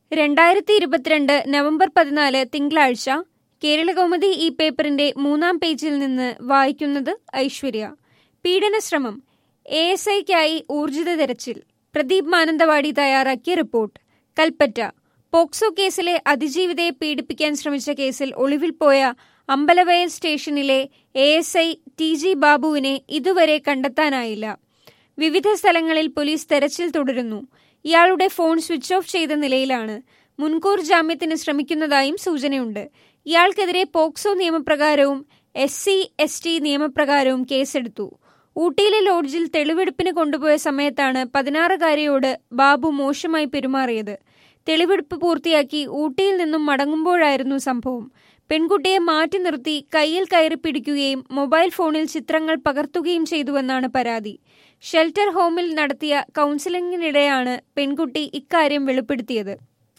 രണ്ടായിരത്തി ഇരുപത്തിരണ്ട് നവംബർ പതിനാല് തിങ്കളാഴ്ച കേരളകൗമുദി ഈ പേപ്പറിന്റെ മൂന്നാം പേജിൽ നിന്ന് വായിക്കുന്നത് ഐശ്വര്യ പീഡനശ്രമം എ എസ് ഐക്കായി ഊർജിത തെരച്ചിൽ പ്രദീപ് മാനന്തവാടി തയ്യാറാക്കിയ റിപ്പോർട്ട് കൽപ്പറ്റ പോക്സോ കേസിലെ അതിജീവിതയെ പീഡിപ്പിക്കാൻ ശ്രമിച്ച കേസിൽ ഒളിവിൽ പോയ അമ്പലവയൽ സ്റ്റേഷനിലെ A S I T G ബാബുവിനെ ഇതുവരെ കണ്ടെത്താനായില്ല വിവിധ സ്ഥലങ്ങളിൽ പോലീസ് തെരച്ചിൽ തുടരുന്നു ഇയാളുടെ ഫോൺ സ്വിച്ച് ഓഫ് ചെയ്ത നിലയിലാണ് മുൻകൂർ ജാമ്യത്തിന് ശ്രമിക്കുന്നതായും സൂചനയുണ്ട് ഇയാൾക്കെതിരെ പോക്സോ നിയമപ്രകാരവും എസ് സി എസ് ടി നിയമപ്രകാരവും കേസെടുത്തു ഊട്ടിയിലെ ലോഡ്ജിൽ തെളിവെടുപ്പിന് കൊണ്ടുപോയ സമയത്താണ് പതിനാറുകാരിയോട് ബാബു മോശമായി പെരുമാറിയത് തെളിവെടുപ്പ് പൂർത്തിയാക്കി ഊട്ടിയിൽ നിന്നും മടങ്ങുമ്പോഴായിരുന്നു സംഭവം പെൺകുട്ടിയെ മാറ്റി നിർത്തി കയ്യിൽ കയറി പിടിക്കുകയും മൊബൈൽ ഫോണിൽ ചിത്രങ്ങൾ പകർത്തുകയും ചെയ്തുവെന്നാണ് പരാതി ഷെൽട്ടർ ഹോമിൽ നടത്തിയ കൗൺസിലിംഗിനിടെയാണ് പെൺകുട്ടി ഇക്കാര്യം വെളിപ്പെടുത്തിയത്